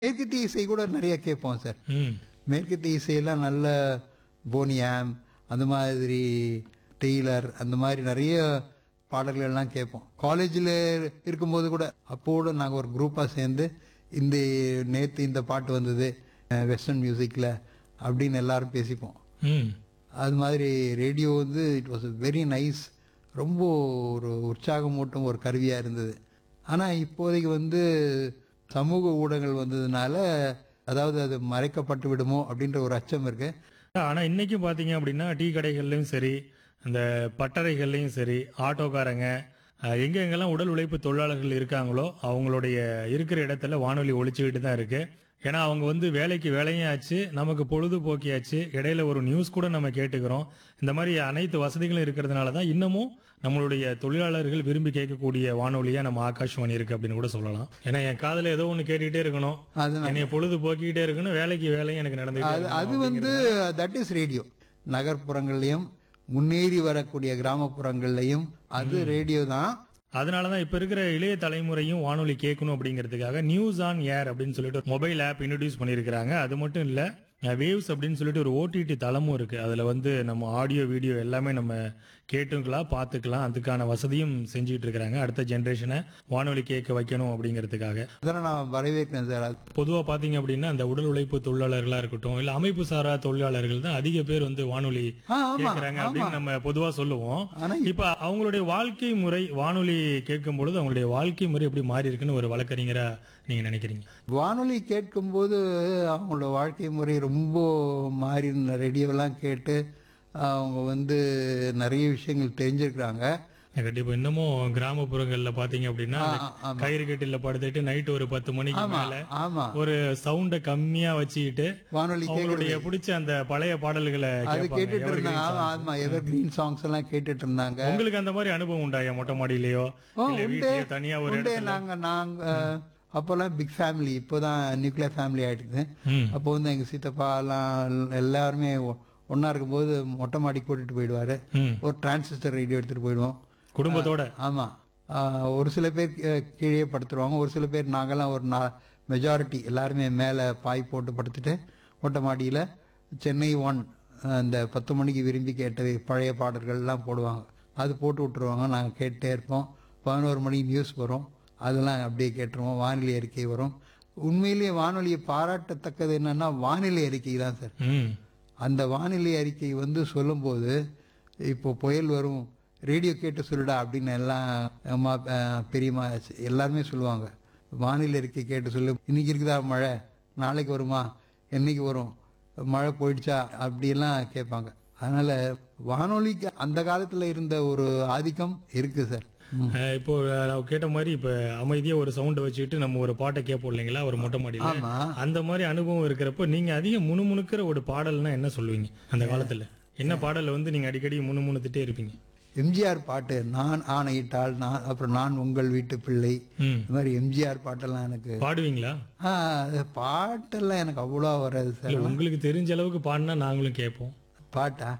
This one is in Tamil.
மேற்கத்திய இசை கூட நிறைய கேட்போம் சார் ம் மேற்கத்திய இசையெல்லாம் நல்ல போனியாம் அந்த மாதிரி டெய்லர் அந்த மாதிரி நிறைய பாடல்கள் எல்லாம் கேட்போம் காலேஜில் இருக்கும்போது கூட அப்போ கூட நாங்கள் ஒரு குரூப்பாக சேர்ந்து இந்த நேற்று இந்த பாட்டு வந்தது வெஸ்டர்ன் மியூசிக்கில் அப்படின்னு எல்லாரும் பேசிப்போம் ம் அது மாதிரி ரேடியோ வந்து இட் வாஸ் வெரி நைஸ் ரொம்ப ஒரு உற்சாகமூட்டும் ஒரு கருவியாக இருந்தது ஆனால் இப்போதைக்கு வந்து சமூக ஊடகங்கள் வந்ததுனால அதாவது அது மறைக்கப்பட்டு விடுமோ அப்படின்ற ஒரு அச்சம் இருக்கு ஆனா இன்னைக்கு பாத்தீங்க அப்படின்னா டீ கடைகள்லயும் சரி அந்த பட்டறைகள்லயும் சரி ஆட்டோக்காரங்க அஹ், எங்க எங்கெல்லாம் உடல் உழைப்பு தொழிலாளர்கள் இருக்காங்களோ அவங்களுடைய இருக்கிற இடத்துல வானொலி ஒழிச்சுக்கிட்டு தான் இருக்கு ஏன்னா அவங்க வந்து வேலைக்கு வேலையும் ஆச்சு நமக்கு பொழுதுபோக்கியாச்சு இடையில ஒரு நியூஸ் கூட நம்ம கேட்டுக்கிறோம் இந்த மாதிரி அனைத்து வசதிகளும் இருக்கிறதுனால தான் இன்னமும் நம்மளுடைய தொழிலாளர்கள் விரும்பி கேட்கக்கூடிய வானொலியா நம்ம ஆகாஷ்வாணி இருக்கு அப்படின்னு கூட சொல்லலாம் ஏன்னா என் காதுல ஏதோ ஒண்ணு கேட்டுக்கிட்டே இருக்கணும் அது என்னைய பொழுது போக்கிக்கிட்டே இருக்கணும் வேலைக்கு வேலையும் எனக்கு நடந்துகிட்டே அது அது இருக்கணும் வந்து தட் இஸ் ரேடியோ நகர்ப்புறங்கள்லையும் முன்னேறி வரக்கூடிய கிராமப்புறங்கள்லையும் அது ரேடியோ தான் அதனாலதான் இப்ப இருக்கிற இளைய தலைமுறையும் வானொலி கேட்கணும் அப்படிங்கிறதுக்காக நியூஸ் ஆன் ஏர் அப்படின்னு சொல்லிட்டு ஒரு மொபைல் ஆப் இன்ட்ரடியூஸ் பண்ணிருக்காங்க அது மட்டும் இல்ல வேவ்ஸ் அப்படின்னு சொல்லிட்டு ஒரு ஓடிடி தளமும் இருக்கு அதுல வந்து நம்ம ஆடியோ வீடியோ எல்லாமே நம்ம கேட்டுக்கலாம் பார்த்துக்கலாம் அதுக்கான வசதியும் செஞ்சுட்டு இருக்கிறாங்க அடுத்த ஜென்ரேஷனை வானொலி கேட்க வைக்கணும் அப்படிங்கிறதுக்காக அதெல்லாம் நான் வரவேற்கிறேன் சார் அது பொதுவா பாத்தீங்க அப்படின்னா அந்த உடல் உழைப்பு தொழிலாளர்களா இருக்கட்டும் இல்ல அமைப்பு சாரா தொழிலாளர்கள் தான் அதிக பேர் வந்து வானொலி ஆ, ஆமா கேட்கறாங்க அப்படின்னு நம்ம பொதுவா சொல்லுவோம் ஆனா இப்ப அவங்களுடைய வாழ்க்கை முறை வானொலி கேட்கும் பொழுது அவங்களுடைய வாழ்க்கை முறை எப்படி மாறி இருக்குன்னு ஒரு வழக்கறிஞரா நீங்க நினைக்கிறீங்க வானொலி கேட்கும்போது அவங்களோட வாழ்க்கை முறை ரொம்ப மாறி ரேடியோலாம் கேட்டு அவங்க வந்து நிறைய விஷயங்கள் தெரிஞ்சிருக்கிறாங்க கண்டிப்பா இன்னமும் கிராமப்புறங்கள்ல பாத்தீங்க அப்படின்னா அந்த ஆ, ஆமா. கயிறு கட்டில படுத்துட்டு நைட் ஒரு பத்து மணிக்கு ஆமா மேல ஆமா ஒரு சவுண்ட கம்மியா வச்சுக்கிட்டு வானொலி அவங்களுடைய பிடிச்ச அந்த பழைய பாடல்களை அது கேட்பாங்க. கேட்டுட்டு evergreen இருந்தாங்க ஆமா songs. ஆமா எவர் கிரீன் சாங்ஸ் எல்லாம் கேட்டுட்டு இருந்தாங்க உங்களுக்கு அந்த மாதிரி அனுபவம் உண்டாயா மொட்டை மாடியிலயோ ஓ, இல்ல உண்டு. வீட்லயோ தனியா ஒரு உண்டு இடத்துல நாங்க நாங்க அப்போல்லாம் பிக் ஃபேமிலி இப்போதான் நியூக்ளியர் ஃபேமிலி ஆயிடுது ம். அப்போ வந்து எங்க சித்தப்பா எல்லாம் எல்லாருமே ஒ- ஒண்ணா இருக்கும்போது மொட்டை மாடி கூட்டிட்டு போயிடுவாரு ம். ஒரு டிரான்சிஸ்டர் ரேடியோ எடுத்துட்டு போயிடுவோம் குடும்பத்தோட ஆமா ஆஹ் ஒரு சில பேர் கீ- கீழே படுத்துருவாங்க ஒரு சில பேர் நாங்கெல்லாம் ஒரு மெஜாரிட்டி எல்லாருமே மேலே பாய் போட்டு படுத்துட்டு மொட்டை மாடியில் சென்னை ஒன் அந்த பத்து மணிக்கு விரும்பி கேட்ட பழைய பாடல்கள்லாம் போடுவாங்க அது போட்டு விட்டுருவாங்க நாங்கள் கேட்டுட்டே இருப்போம் பதினோரு மணிக்கு நியூஸ் வரும் அதெல்லாம் அப்படியே கேட்டுருவோம் வானிலை அறிக்கை வரும் உண்மையிலேயே வானொலியை பாராட்டத்தக்கது என்னன்னா வானிலை அறிக்கை தான் சார் ம் அந்த வானிலை அறிக்கை வந்து சொல்லும்போது இப்போ புயல் வரும் ரேடியோ கேட்டு சொல்லுடா அப்படின்னு எல்லாம் அம்மா அஹ், பெரியம்மா எல்லாருமே சொல்லுவாங்க வானிலை அறிக்கை கேட்டு சொல்லு இன்னைக்கு இருக்குதா மழை நாளைக்கு வருமா என்னைக்கு வரும் மழை போயிடுச்சா அப்படியெல்லாம் கேட்பாங்க அதனால வானொலிக்கு அந்த காலத்துல இருந்த ஒரு ஆதிக்கம் இருக்கு சார் அஹ் இப்போ அஹ், நான் கேட்ட மாதிரி இப்ப அமைதியா ஒரு சவுண்ட் வச்சுக்கிட்டு நம்ம ஒரு பாட்டை கேட்போம் இல்லைங்களா ஒரு மொட்டை மாடியில ஆமா அந்த மாதிரி அனுபவம் இருக்கிறப்ப நீங்க அதிக முணுமுணுக்கிற ஒரு பாடல்னா என்ன சொல்லுவீங்க அந்த காலத்துல என்ன பாடல் வந்து நீங்க அடிக்கடி முணுமுணுத்துட்டே இருப்பீங்க எம்ஜிஆர் பாட்டு நான் ஆணையிட்டால் நான் அப்புறம் நான் உங்கள் வீட்டு பிள்ளை ம் இந்த மாதிரி எம்ஜிஆர் பாட்டெல்லாம் எனக்கு பாடுவீங்களா ஆ, அது பாட்டெல்லாம் எனக்கு அவ்வளோ வராது சார் இல்ல உங்களுக்கு தெரிஞ்ச அளவுக்கு பாடினா நாங்களும் கேட்போம் பாட்டா